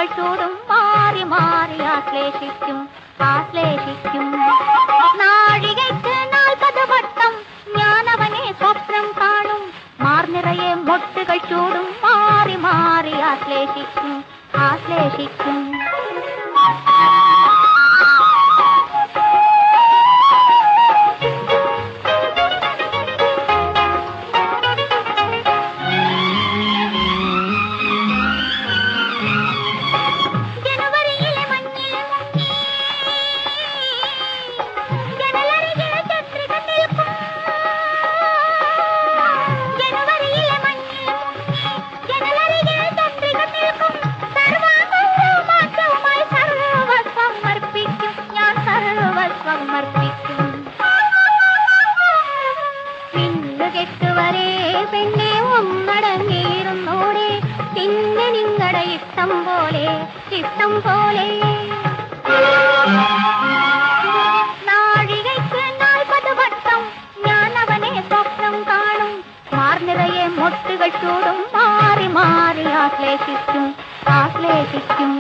മൊട്ടുകൾ ചൂടും മാറി മാറി ആശ്ലേഷിക്കും ആശ്ലേഷിക്കും നാഴികയ്ക്ക് നാൽപ്പത് വട്ടം ഞാൻ അവനെ സ്വപ്നം കാണും മാർനിറയെ മൊട്ടുകൾ ചൂടും മാറി മാറി ആശ്ലേഷിക്കും ആശ്ലേഷിക്കും ജനുവരിയിലെ മഞ്ഞിൽ മുങ്ങി ജനലരികിൽ ചന്ദ്രിക നിൽക്കും ജനുവരിയിലെ മഞ്ഞിൽ മുങ്ങി ജനലരികിൽ ചന്ദ്രിക നിൽക്കും സർവാംഗവുമായി സർവസ്വം അർപ്പിക്കും ഞാൻ സർവസ്വം അർപ്പിക്കും മിന്നുകെട്ടുവരെ പെണ്ണെ ഒന്നടങ്ങിയിരുന്നോടെ പിന്നെ നിങ്ങളുടെ ഇഷ്ടം പോലെ ഇഷ്ടം പോലെ നാഴികയ്ക്ക് നാൽപ്പത് വട്ടം ഞാൻ അവനെ സ്വപ്നം കാണും മാർനിറയെ മൊട്ടുകൾ ചൂടും മാറി മാറി ആശ്ലേഷിക്കും ആശ്ലേഷിക്കും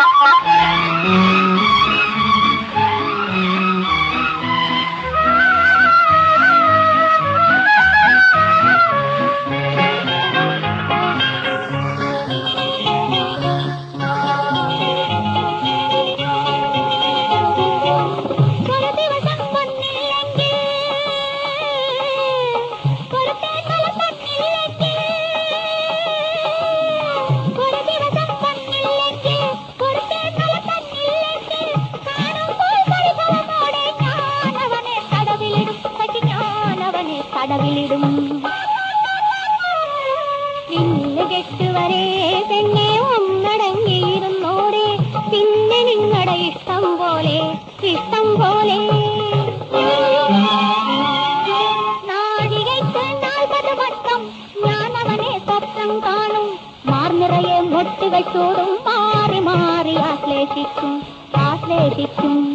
ഒരു ദിവസം വന്നില്ലെങ്കിൽ ഒരു തേങ്ങല തന്നില്ലെങ്കിൽ ഒരു ദിവസം വന്നില്ലെങ്കിൽ ഒരു തേങ്ങല തന്നില്ലെങ്കിൽ കാണുമ്പോൾ പരിഭവമോടെ ഞാനവനെ തടവിലിടും സഖി ഞാനവനെ തടവിലിടും ഇന്ന് കെട്ടുവരെ പെണ്ണെ ഒന്നടങ്ങിയിരുന്നോടെ പിന്നെ നിങ്ങളുടെ ഇഷ്ടം പോലെ ഇഷ്ടം പോലെ നാഴികയ്ക്ക് നാൽപ്പത് വട്ടം ഞാൻ അവനെ സ്വപ്നം കാണും മാർനിറയെ മൊട്ടുകൾ ചൂടും മാറി മാറി ആശ്ലേഷിക്കും ആശ്ലേഷിക്കും